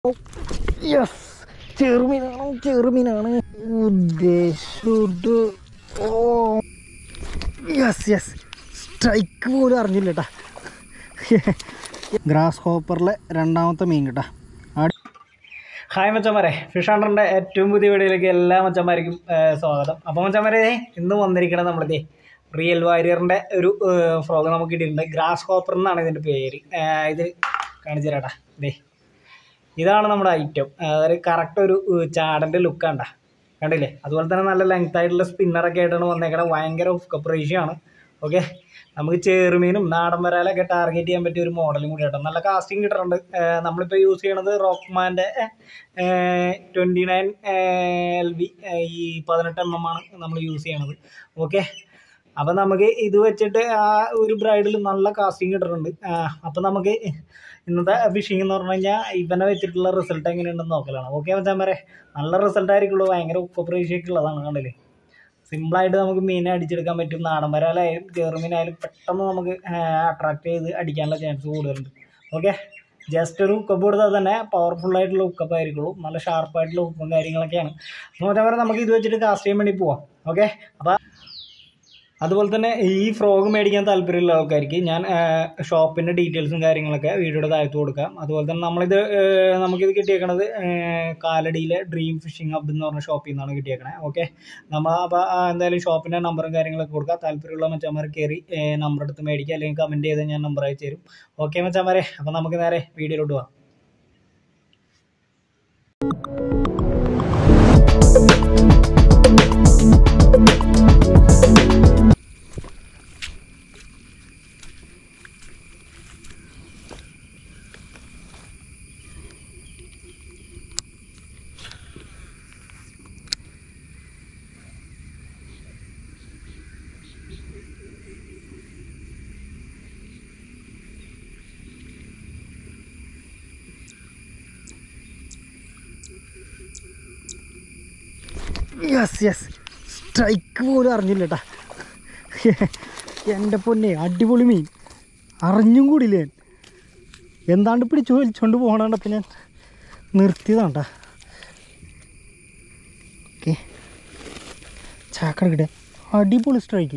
yes ചെറുമീനാണ് ചെറുമീനാണ് ഉദ്ദേശുട് ഓ യെസ് യെസ് സ്ട്രൈക്ക് പോലും അറിഞ്ഞില്ല കേട്ടാ ഗ്രാസ് ഹോപ്പറിലെ രണ്ടാമത്തെ മീൻ കേട്ടാ ആടി ഹായ് മച്ചന്മാരെ ഫിഷ് ഹണ്ടറിൻ്റെ ഏറ്റവും പുതിയ വീഡിയോയിലേക്ക് എല്ലാ മച്ചന്മാർക്കും ഏഹ്, സ്വാഗതം അപ്പോൾ മച്ചന്മാരെ ദേ ഇന്ന് വന്നിരിക്കണത് നമ്മളിതേ റിയൽ വാരിയറിൻ്റെ ഒരു ഫ്രോഗ് നമുക്ക് കിട്ടിയിട്ടുണ്ട് ഗ്രാസ് ഹോപ്പർ എന്നാണ് ഇതിൻ്റെ പേര് ഏഹ്, ഇത് കാണിച്ചു തരാട്ടാ ദേ ഇതാണ് നമ്മുടെ ഐറ്റം അതായത് കറക്റ്റ് ഒരു ചാടൻ്റെ ലുക്ക് കണ്ട കണ്ടില്ലേ അതുപോലെ തന്നെ നല്ല ലെങ്ത് ആയിട്ടുള്ള സ്പിന്നറൊക്കെ ആയിട്ടാണ് വന്നേക്കണത് ഭയങ്കര ആണ് ഓക്കെ നമുക്ക് ചേറുമീനും നാടൻ വരാലൊക്കെ ടാർഗറ്റ് ചെയ്യാൻ പറ്റിയ ഒരു മോഡലും കൂടി കേട്ടോ നല്ല കാസ്റ്റിംഗ് കിട്ടുന്നുണ്ട് ഏഹ് നമ്മളിപ്പോൾ യൂസ് ചെയ്യണത് റോക്ക്മാൻ്റെ ട്വൻറ്റി നയൻ എൽ വി ഈ പതിനെട്ട് എം എം ആണ് നമ്മൾ യൂസ് ചെയ്യണത് ഓക്കെ അപ്പം നമുക്ക് ഇത് വെച്ചിട്ട് ആ ഒരു ബ്രൈഡിൽ നല്ല കാസ്റ്റിംഗ് കിട്ടുന്നുണ്ട് അപ്പം നമുക്ക് ഇന്നത്തെ ഫിഷിംഗ് എന്ന് പറഞ്ഞു കഴിഞ്ഞാൽ ഇവനെ വെച്ചിട്ടുള്ള റിസൾട്ട് എങ്ങനെയുണ്ടെന്ന് നോക്കലാണ് ഓക്കെ മച്ചാൻ വരെ നല്ല റിസൾട്ട് ആയിരിക്കുള്ളൂ ഭയങ്കര ഉപ്പപ്രേക്ഷയൊക്കെ ഉള്ളതാണ് കണ്ടില്ലേ സിമ്പിളായിട്ട് നമുക്ക് മീനെ അടിച്ചെടുക്കാൻ പറ്റും നാടൻ വരാലായാലും ചെറുമീനായാലും പെട്ടെന്ന് നമുക്ക് അട്രാക്ട് ചെയ്ത് അടിക്കാനുള്ള ചാൻസ് കൂടുതലുണ്ട് ഓക്കെ ജസ്റ്റ് ഒരു ഹുക്കപ്പ് കൊടുത്താൽ തന്നെ പവർഫുൾ ആയിട്ടുള്ള ഹുക്കപ്പ് ആയിരിക്കുള്ളൂ നല്ല ഷാർപ്പായിട്ടുള്ള ഹുക്കും കാര്യങ്ങളൊക്കെയാണ് അപ്പോൾ മച്ചാൻ വരെ നമുക്ക് ഇത് വെച്ചിട്ട് കാസ്റ്റ് ചെയ്യാൻ വേണ്ടി പോവാം ഓക്കെ അപ്പോൾ അതുപോലെ തന്നെ ഈ ഫ്രോഗ് മേടിക്കാൻ താല്പര്യമുള്ള ആൾക്കാർക്ക് ഞാൻ ഷോപ്പിൻ്റെ ഡീറ്റെയിൽസും കാര്യങ്ങളൊക്കെ വീഡിയോയുടെ താഴത്ത് കൊടുക്കാം അതുപോലെ തന്നെ നമ്മളിത് ഏഹ്, നമുക്കിത് കിട്ടിയേക്കണത് ഏഹ്, കാലടിയിലെ ഡ്രീം ഫിഷിംഗ് ഹബ് എന്ന് പറഞ്ഞ ഷോപ്പിൽ നിന്നാണ് കിട്ടിയേക്കണത് ഓക്കെ നമ്മൾ അപ്പോൾ എന്തായാലും ഷോപ്പിൻ്റെ നമ്പറും കാര്യങ്ങളൊക്കെ കൊടുക്കാം താല്പര്യമുള്ള മച്ചാന്മാർ കയറി നമ്പർ എടുത്ത് മേടിക്കുക അല്ലെങ്കിൽ കമൻറ്റ് ചെയ്ത് ഞാൻ നമ്പർ അയച്ചു തരും ഓക്കെ മച്ചാന്മാരെ അപ്പോൾ നമുക്ക് നേരെ വീഡിയോയിലോട്ട് പോവാം യെസ് യെസ് സ്ട്രൈക്ക് പോലും അറിഞ്ഞില്ല കേട്ടാ എൻ്റെ പൊന്നെ അടിപൊളി മീൻ അറിഞ്ഞും കൂടിയില്ലേ ഞാൻ എന്താണ്ട് പിടിച്ചു വലിച്ചോണ്ട് പോകണണ്ടപ്പോൾ ഞാൻ നിർത്തിയതാണ് കേട്ടാ ഓക്കെ ചാക്കടക്കിട്ടെ അടിപൊളി സ്ട്രൈക്ക്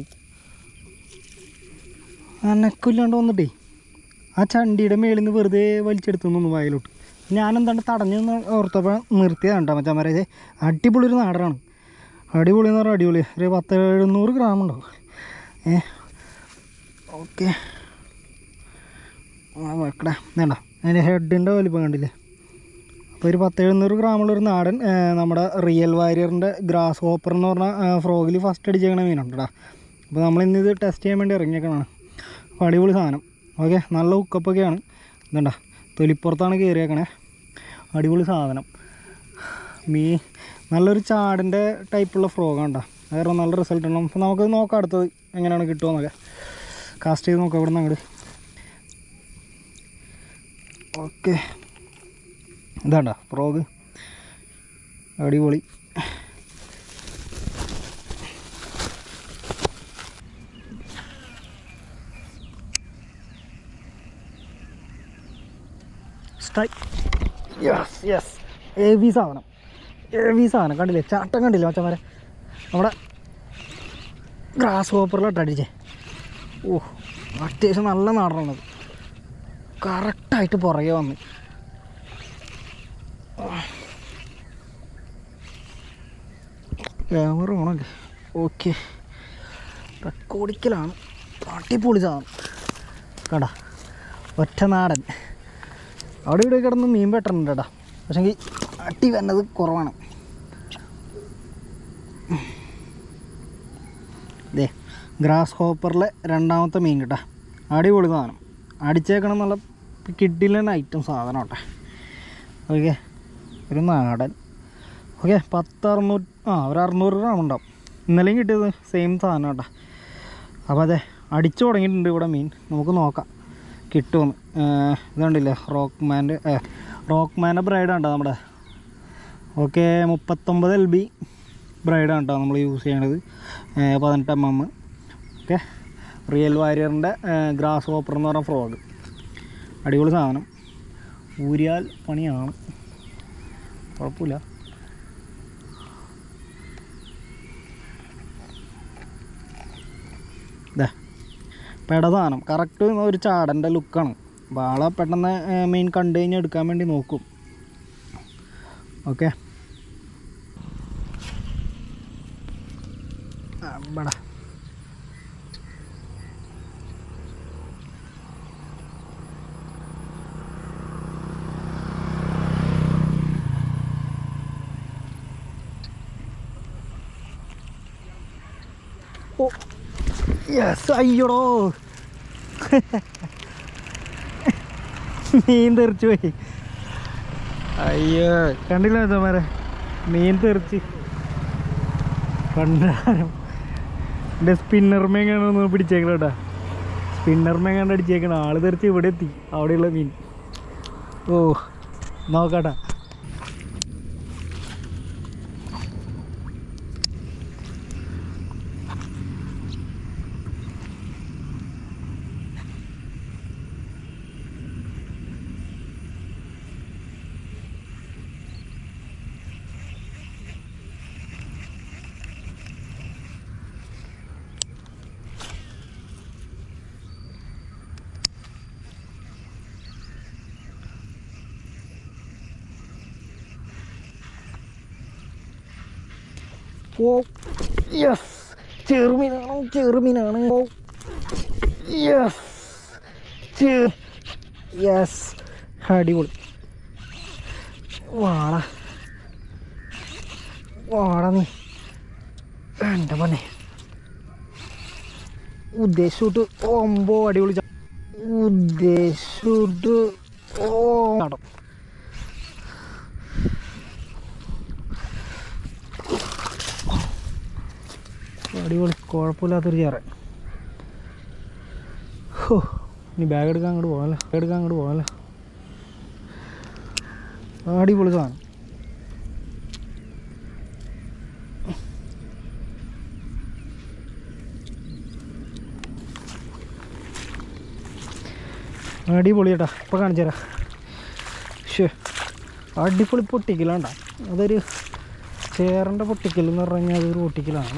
അനക്കില്ലാണ്ട് വന്നിട്ടേ ആ ചണ്ടിയുടെ മേളിൽ നിന്ന് വെറുതെ വലിച്ചെടുത്തു നിന്ന് വയലോട്ട് ഞാനെന്താണ്ട് തടഞ്ഞു നിന്ന് ഓർത്തപ്പോൾ നിർത്തിയതാണ് കേട്ടോ മച്ചാമാരെ അടിപൊളി ഒരു നാടനാണ് അടിപൊളി എന്ന് പറഞ്ഞാൽ അടിപൊളി ഒരു പത്ത് എഴുന്നൂറ് ഗ്രാം ഉണ്ടാവും ഏ ഓക്കെ ആ വെക്കടാ വേണ്ട അതിൻ്റെ ഹെഡിൻ്റെ വലിപ്പം കണ്ടില്ലേ അപ്പോൾ ഒരു പത്ത് എഴുന്നൂറ് ഗ്രാമുള്ള ഒരു നാടൻ ഏ, നമ്മുടെ റിയൽ വാരിയറിൻ്റെ ഗ്രാസ് ഹോപ്പർ എന്ന് പറഞ്ഞ ഫ്രോഗിൽ ഫസ്റ്റ് അടിച്ചേക്കണ മീനുണ്ട് കേട്ടോ അപ്പോൾ നമ്മൾ ഇന്ന് ഇത് ടെസ്റ്റ് ചെയ്യാൻ വേണ്ടി ഇറങ്ങിയേക്കണതാണ് അപ്പോൾ അടിപൊളി സാധനം ഓക്കെ നല്ല ഹുക്കപ്പൊക്കെയാണ് ഇതുണ്ട തൊലിപ്പുറത്താണ് കയറിയേക്കണേ അടിപൊളി സാധനം മീ നല്ലൊരു ചാടിൻ്റെ ടൈപ്പുള്ള ഫ്രോഗാണ് കേട്ടോ കാരണം നല്ല റിസൾട്ട് ഉണ്ടാവും അപ്പോൾ നമുക്ക് നോക്കാം അടുത്തത് എങ്ങനെയാണ് കിട്ടുമോന്നൊക്കെ കാസ്റ്റ് ചെയ്ത് നോക്കാം ഇവിടെ നിന്ന് അങ്ങോട്ട് ഓക്കെ ഇതാണ്ട ഫ്രോഗ് അടിപൊളി strike yes yes A V സാധനം എ വി സാധനം കണ്ടില്ലേ ചാട്ടം കണ്ടില്ലേ മച്ചന്മാരെ നമ്മുടെ ഗ്രാസ് ഹോപ്പറിലോട്ട് അടിച്ചേ ഓ അത്യാവശ്യം നല്ല നാടനാണത് കറക്റ്റായിട്ട് പുറകെ വന്ന് ക്യാമറ ഓണല്ലേ ഓക്കെ റെക്കോർഡിക്കലാണ് അടിപൊളി സാധനം കടാ ഒറ്റ നാടൻ അവിടെ ഇവിടെ കിടന്ന് മീൻ വെട്ടണുണ്ട് കേട്ടോ പക്ഷെങ്കിൽ അട്ടി വരുന്നത് കുറവാണ് ദേ ഗ്രാസ് ഹോപ്പറിലെ രണ്ടാമത്തെ മീൻ കേട്ടോ അടിപൊളി സാധനം അടിച്ചേക്കണം എന്നുള്ള കിട്ടില്ല ഐറ്റം സാധനം കേട്ടോ ഓക്കെ ഒരു നാടൻ ഓക്കെ പത്ത് അറുന്നൂറ് ആ ഒരു അറുന്നൂറ് ഗ്രാം ഉണ്ടാവും ഇന്നലെയും കിട്ടിയത് സെയിം സാധനം കേട്ടോ അപ്പോൾ അതെ അടിച്ചു തുടങ്ങിയിട്ടുണ്ട് ഇവിടെ മീൻ നമുക്ക് നോക്കാം കിട്ടുമെന്ന് ഏഹ് ഇതുണ്ടല്ലേ റോക്ക്മാൻ്റെ റോക്ക്മാൻ്റെ ബ്രൈഡാണ് കേട്ടോ നമ്മുടെ ഓക്കെ മുപ്പത്തൊമ്പത് എൽ ബി ബ്രൈഡാണ് കേട്ടോ നമ്മൾ യൂസ് ചെയ്യണത് ഏഹ് പതിനെട്ട് എം എം ഓക്കെ റിയൽ വാരിയറിൻ്റെ ഗ്രാസ് ഹോപ്പർ എന്ന് പറഞ്ഞ ഫ്രോഗ് അടിപൊളി സാധനം ഊരിയാൽ പണിയാണ് കുഴപ്പമില്ല ഇതാ പെട സാധനം കറക്റ്റ് ഒരു ചാടൻ്റെ ലുക്കാണ് വാള പെട്ടെന്ന് മെയിൻ കണ്ടു കഴിഞ്ഞാൽ എടുക്കാൻ വേണ്ടി നോക്കും ഓക്കെ ഇവിടെ ഓ യെസ് അയ്യോടോ മീൻ തെറിച്ചു പോയി അയ്യോ കണ്ടില്ല ചമാരെ മീൻ തെറിച്ച് കണ്ടാരം എൻ്റെ സ്പിന്നർമേങ്ങാണ് ഒന്ന് പിടിച്ചേക്കണം കേട്ടാ സ്പിന്നർമേങ്ങാണ്ട് അടിച്ചേക്കണം ആള് തെറിച്ച് ഇവിടെ എത്തി അവിടെയുള്ള മീൻ ഓ നോക്കട്ടാ ഓ യെസ് ചെറുമീനാണോ ചെറുമീനാണ് ഓ യെസ് യെസ് അടിപൊളി വാട വാട നീ എൻ്റെ പണി ഉദ്ദേശിച്ചിട്ട് ഒമ്പോ അടിപൊളി ചാ- ഉദ്ദേശിച്ചിട്ട് ഓ ചാടം അടിപൊളി കുഴപ്പമില്ലാത്തൊരു ചേറ ഹോ ഇനി ബാഗ് എടുക്കാൻ അങ്ങോട്ട് പോകാമല്ലോ ബാഗ് എടുക്കാൻ അങ്ങോട്ട് പോകാമല്ലോ അടിപൊളി സാധനം അടിപൊളി ചേട്ടാ ഇപ്പം കാണിച്ചു തരാം ഷേ അടിപൊളി പൊട്ടിക്കലാണ്ട അതൊരു ചേറിൻ്റെ പൊട്ടിക്കൽ എന്ന് പറഞ്ഞു കഴിഞ്ഞാൽ അതൊരു പൊട്ടിക്കലാണ്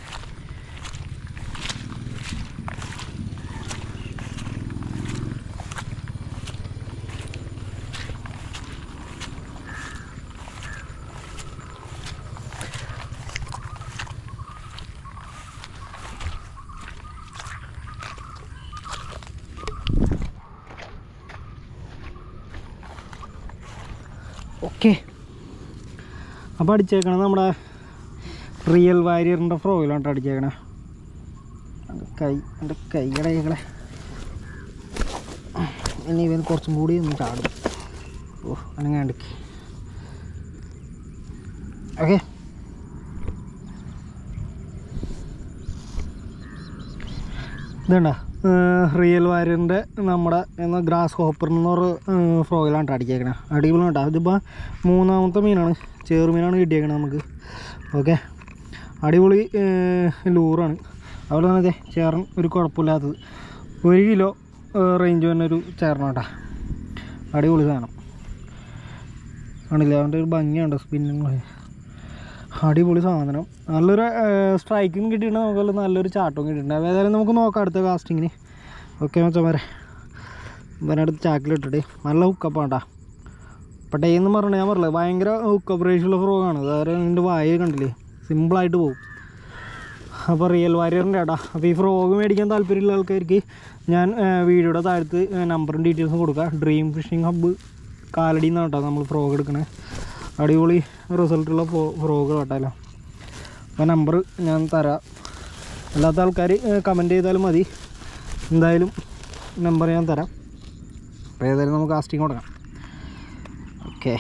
ഓക്കെ അപ്പോൾ അടിച്ചേക്കണത് നമ്മുടെ റിയൽ വാരിയറിൻ്റെ ഫ്രോയിലാണ് അടിച്ചേക്കണേ എൻ്റെ കൈ എൻ്റെ കൈയുടെ കൈകളെ ഇനി ഇവൻ കുറച്ചും കൂടി ഒന്ന് ചാടും ഓ അനങ്ങാണ്ടിക്ക് ഓക്കെ ഇതുണ്ട റിയൽ വാരിയറിൻ്റെ നമ്മുടെ എന്ന ഗ്രാസ് ഹോപ്പർ എന്നൊരു ഫ്രോയിലാണ് അടിച്ചേക്കണേ അടിപൊളി കേട്ടോ ഇതിപ്പോൾ മൂന്നാമത്തെ മീനാണ് ചേറുമീനാണ് കിട്ടിയേക്കണത് നമുക്ക് ഓക്കെ അടിപൊളി ലൂറാണ് അതുപോലെ തന്നെ അതെ ചേറൻ ഒരു കുഴപ്പമില്ലാത്തത് ഒരു കിലോ റേഞ്ച് വരുന്ന ഒരു ചേർന്നാട്ടാ അടിപൊളി സാധനം ആണില്ലേ അവൻ്റെ ഒരു ഭംഗിയുണ്ട് സ്പിന്നിങ് അടിപൊളി സാധനം നല്ലൊരു സ്ട്രൈക്കും കിട്ടിയിട്ടുണ്ട് നമുക്ക് നല്ലൊരു ചാട്ടവും കിട്ടിയിട്ടുണ്ട് അപ്പോൾ ഏതായാലും നമുക്ക് നോക്കാം അടുത്ത കാസ്റ്റിങ്ങിന് ഓക്കെ മച്ചന്മാരെ ഇവനടുത്ത് ചാക്കിലിട്ടിട്ട് നല്ല ഹുക്കപ്പാണ്ടാ പട്ടേ എന്ന് പറഞ്ഞാൽ ഞാൻ പറഞ്ഞില്ല ഭയങ്കര ഹുക്കപ്പ് റേഷ്യുള്ള ഫ്രോഗാണ് അതായത് എൻ്റെ വായ കണ്ടില്ലേ സിമ്പിളായിട്ട് പോകും അപ്പോൾ റിയൽ വാരിയറിൻ്റെ ഏട്ടാ അപ്പോൾ ഈ ഫ്രോഗ് മേടിക്കാൻ താല്പര്യമുള്ള ആൾക്കാർക്ക് ഞാൻ വീഡിയോയുടെ താഴത്ത് നമ്പറും ഡീറ്റെയിൽസും കൊടുക്കാം ഡ്രീം ഫിഷിംഗ് ഹബ്ബ് കാലടി എന്നാണ് കേട്ടോ നമ്മൾ ഫ്രോഗ് എടുക്കണേ അടിപൊളി റിസൾട്ടുള്ള ഫ്രോ ഫ്രോഗ് കേട്ടാലോ അപ്പോൾ നമ്പർ ഞാൻ തരാം അല്ലാത്ത ആൾക്കാർ കമൻറ്റ് ചെയ്താലും മതി എന്തായാലും നമ്പർ ഞാൻ തരാം അപ്പോൾ ഏതായാലും നമുക്ക് കാസ്റ്റിംഗ് തുടങ്ങാം ഓക്കെ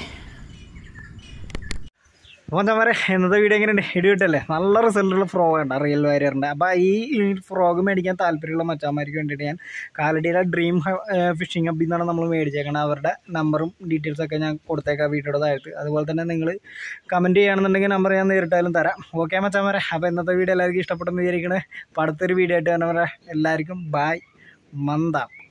അപ്പോൾ എന്താ പറയുക ഇന്നത്തെ വീഡിയോ എങ്ങനെയുണ്ട് ഇടി കിട്ടല്ലേ നല്ല റിസൾട്ടുള്ള ഫ്രോഗ് ഉണ്ട് റിയൽ വാരിയറിൻ്റെ അപ്പോൾ ഈ ഫ്രോഗ് മേടിക്കാൻ താല്പര്യമുള്ള മച്ചാന്മാർക്ക് വേണ്ടിയിട്ട് ഞാൻ കാലടിയിലെ ഡ്രീം ഫിഷിംഗ് ഹബിൽ നിന്നാണ് നമ്മൾ മേടിച്ചേക്കണം അവരുടെ നമ്പറും ഡീറ്റെയിൽസൊക്കെ ഞാൻ കൊടുത്തേക്കാം വീഡിയോയുടെ താഴത്ത് അതുപോലെ തന്നെ നിങ്ങൾ കമൻറ്റ് ചെയ്യുകയാണെന്നുണ്ടെങ്കിൽ നമ്പർ ഞാൻ നേരിട്ടായാലും തരാം ഓക്കെ മച്ചാന്മാരെ അപ്പോൾ ഇന്നത്തെ വീഡിയോ എല്ലാവർക്കും ഇഷ്ടപ്പെട്ടെന്ന് വിചാരിക്കണേ അപ്പോൾ അടുത്തൊരു വീഡിയോ ആയിട്ട് തന്നെ പറയാം എല്ലാവർക്കും ബായ് മന്ദ